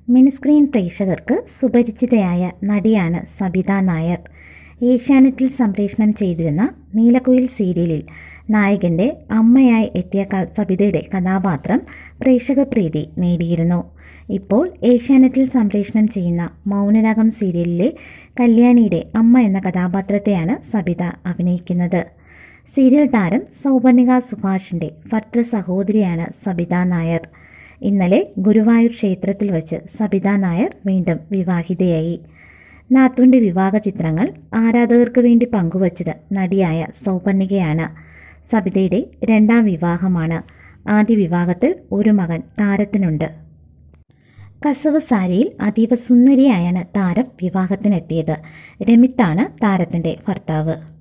mini screen പ്രേക്ഷകർക്ക് സുപരിചിതയായ നടിയാണ് സബിത നായർ ഏഷ്യാനെറ്റിൽ സംപ്രേഷണം ചെയ്തിരുന്ന നീലക്കുയിൽ സീരിയലിൽ നായകൻ്റെ അമ്മയായി എത്തിയ ക- സബിതയുടെ കഥാപാത്രം പ്രേക്ഷകപ്രീതി നേടിയിരുന്നു ഇപ്പോൾ ഏഷ്യാനെറ്റിൽ സംപ്രേഷണം ചെയ്യുന്ന മൗനരാഗം സീരിയലിലെ കല്യാണിയുടെ അമ്മ എന്ന കഥാപാത്രത്തെയാണ് സബിത അഭിനയിക്കുന്നത് സീരിയൽ താരം സൗപർണിക സുഭാഷിൻ്റെ ഭർത്തൃ സഹോദരിയാണ് സബിത നായർ ഇന്നലെ ഗുരുവായൂർ ക്ഷേത്രത്തിൽ വച്ച് സബിത നായർ വീണ്ടും വിവാഹിതയായി നാത്തുവിൻ്റെ വിവാഹ ചിത്രങ്ങൾ ആരാധകർക്ക് വേണ്ടി പങ്കുവച്ചത് നടിയായ സൗപർണികയാണ് സബിതയുടെ രണ്ടാം വിവാഹമാണ് ആദ്യ വിവാഹത്തിൽ ഒരു മകൻ താരത്തിനുണ്ട് കസവ് സാരിയിൽ അതീവ സുന്ദരിയായാണ് താരം വിവാഹത്തിനെത്തിയത് രമിത്താണ് താരത്തിൻ്റെ ഭർത്താവ്